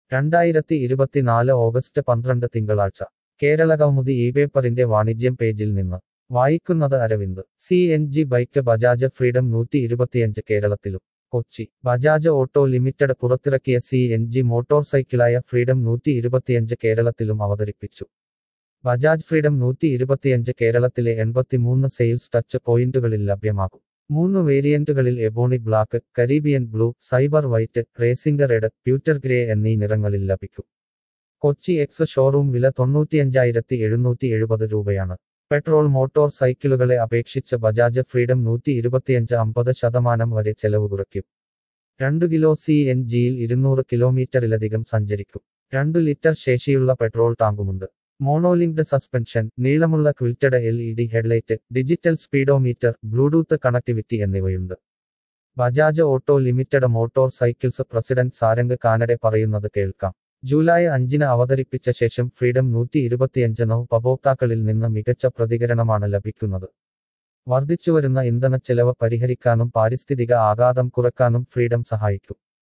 രണ്ടായിരത്തി ഇരുപത്തിനാല് ഓഗസ്റ്റ് പന്ത്രണ്ട് തിങ്കളാഴ്ച കേരള കൗമുദി ഈ പേപ്പറിന്റെ വാണിജ്യം പേജിൽ നിന്ന് വായിക്കുന്നത് Aravind C N G bike Bajaj Freedom നൂറ്റി ഇരുപത്തിയഞ്ച് കേരളത്തിലും കൊച്ചി ബജാജ് ഓട്ടോ ലിമിറ്റഡ് പുറത്തിറക്കിയ സി എൻ ജി മോട്ടോർ സൈക്കിളായ ഫ്രീഡം നൂറ്റി ഇരുപത്തിയഞ്ച് കേരളത്തിലും അവതരിപ്പിച്ചു ബജാജ് ഫ്രീഡം നൂറ്റി ഇരുപത്തിയഞ്ച് കേരളത്തിലെ എൺപത്തിമൂന്ന് സെയിൽസ് ടച്ച് പോയിന്റുകളിൽ ലഭ്യമാകും മൂന്ന് വേരിയന്റുകളിൽ ebony black Caribbean blue cyber white racing red pewter grey എന്നീ നിറങ്ങളിൽ ലഭിക്കും കൊച്ചി എക്സ് ഷോറൂം വില തൊണ്ണൂറ്റിയഞ്ചായിരത്തി എഴുന്നൂറ്റി എഴുപത് രൂപയാണ് പെട്രോൾ മോട്ടോർ സൈക്കിളുകളെ അപേക്ഷിച്ച് ബജാജ് ഫ്രീഡം നൂറ്റി ഇരുപത്തിയഞ്ച് അമ്പത് ശതമാനം വരെ ചെലവ് കുറയ്ക്കും രണ്ടു കിലോ സി എൻ ജിയിൽ ഇരുന്നൂറ് കിലോമീറ്ററിലധികം സഞ്ചരിക്കും രണ്ടു ലിറ്റർ ശേഷിയുള്ള പെട്രോൾ ടാങ്കുമുണ്ട് മോണോലിങ്ക്ഡ് സസ്പെൻഷൻ നീളമുള്ള quilted L E D headlight digital speedometer Bluetooth connectivity എന്നിവയുണ്ട് Bajaj auto limited motorcycles president Sarang Kanade പറയുന്നത് കേൾക്കാം ജൂലൈ അഞ്ചിന് അവതരിപ്പിച്ച ശേഷം ഫ്രീഡം നൂറ്റി ഇരുപത്തിയഞ്ച് നൗ ഉപഭോക്താക്കളിൽ നിന്ന് മികച്ച പ്രതികരണമാണ് ലഭിക്കുന്നത് വർദ്ധിച്ചുവരുന്ന ഇന്ധനച്ചെലവ് പരിഹരിക്കാനും പാരിസ്ഥിതിക ആഘാതം കുറയ്ക്കാനും ഫ്രീഡം സഹായിക്കും